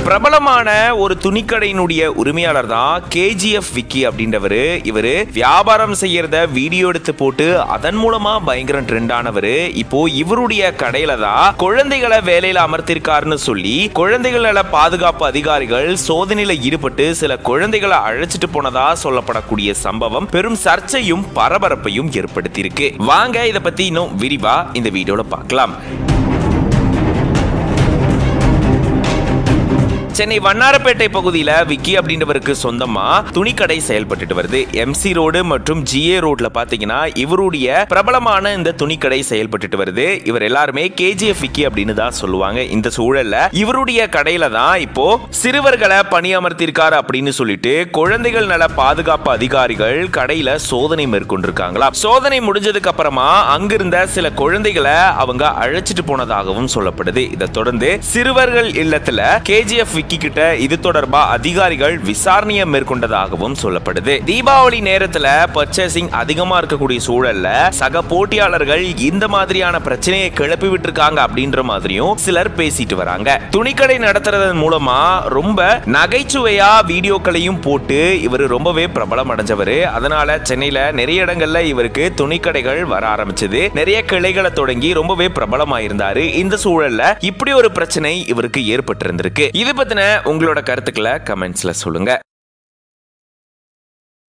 பிரபலமான ஒரு துணிக்கடையினுடைய உரிமையாளர் தான் கேஜிஎஃப் விக்கி அப்படின்றவரு இவரு வியாபாரம் செய்யறத வீடியோ எடுத்து போட்டு அதன் மூலமா பயங்கர ட்ரெண்ட் ஆனவரு இப்போ இவருடைய கடையில தான் குழந்தைகளை வேலையில அமர்த்திருக்காருன்னு சொல்லி குழந்தைகள் நல பாதுகாப்பு அதிகாரிகள் சோதனையில ஈடுபட்டு சில குழந்தைகளை அழைச்சிட்டு போனதா சொல்லப்படக்கூடிய சம்பவம் பெரும் சர்ச்சையும் பரபரப்பையும் ஏற்படுத்தியிருக்கு வாங்க இத பத்தி இன்னும் விரிவா இந்த வீடியோல பார்க்கலாம் சென்னை வண்ணாரப்பேட்டை பகுதியில் விக்கி அப்படின்றவருக்கு சொந்தமா துணிக்கடை செயல்பட்டுட்டு வருது எம்சி ரோடு மற்றும் ஜிஏ ரோட்ல பாத்தீங்கன்னா இவருடைய பிரபலமான இந்த துணிக்கடை செயல்பட்டுட்டு வருது இவர் எல்லாருமே கேஜிஎஃப் விக்கி அப்படின்னு தான் சொல்லுவாங்க இந்த சூழல்ல இவருடைய கடையில தான் இப்போ சிறுவர்களை பணியமர்த்திருக்காரு அப்படின்னு சொல்லிட்டு குழந்தைகள் நல பாதுகாப்பு அதிகாரிகள் கடையில சோதனை மேற்கொண்டிருக்காங்களா சோதனை முடிஞ்சதுக்கு அப்புறமா அங்கிருந்த சில குழந்தைகளை அவங்க அழைச்சிட்டு போனதாகவும் சொல்லப்படுது இதை தொடர்ந்து சிறுவர்கள் இல்லத்துல கேஜிஎஃப் விக்கி கிட்ட இது தொடர்பா அதிகாரிகள் விசாரணையை மேற்கொண்டதாகவும் சொல்லப்படுது தீபாவளி நேரத்துல பர்ச்சேசிங் அதிகமா இருக்கக்கூடிய சூழல்ல சக போட்டியாளர்கள் இந்த மாதிரியான பிரச்சனையை கிளப்பி விட்டுருக்காங்க அப்படின்ற மாதிரியும் சிலர் பேசிட்டு வராங்க துணிக்கடை நடத்துறதன் மூலமா ரொம்ப நகைச்சுவையா வீடியோக்களையும் போட்டு இவர் ரொம்பவே பிரபலம் அடைஞ்சவர் அதனால சென்னையில நிறைய இடங்கள்ல இவருக்கு துணிக்கடைகள் வர ஆரம்பிச்சது நிறைய கிளைகளை தொடங்கி ரொம்பவே பிரபலமாயிருந்தாரு இந்த சூழல்ல இப்படி ஒரு பிரச்சனை இவருக்கு ஏற்பட்டிருந்திருக்கு இது பத்தின உங்களோட கருத்துக்களை கமெண்ட்ஸ்ல சொல்லுங்க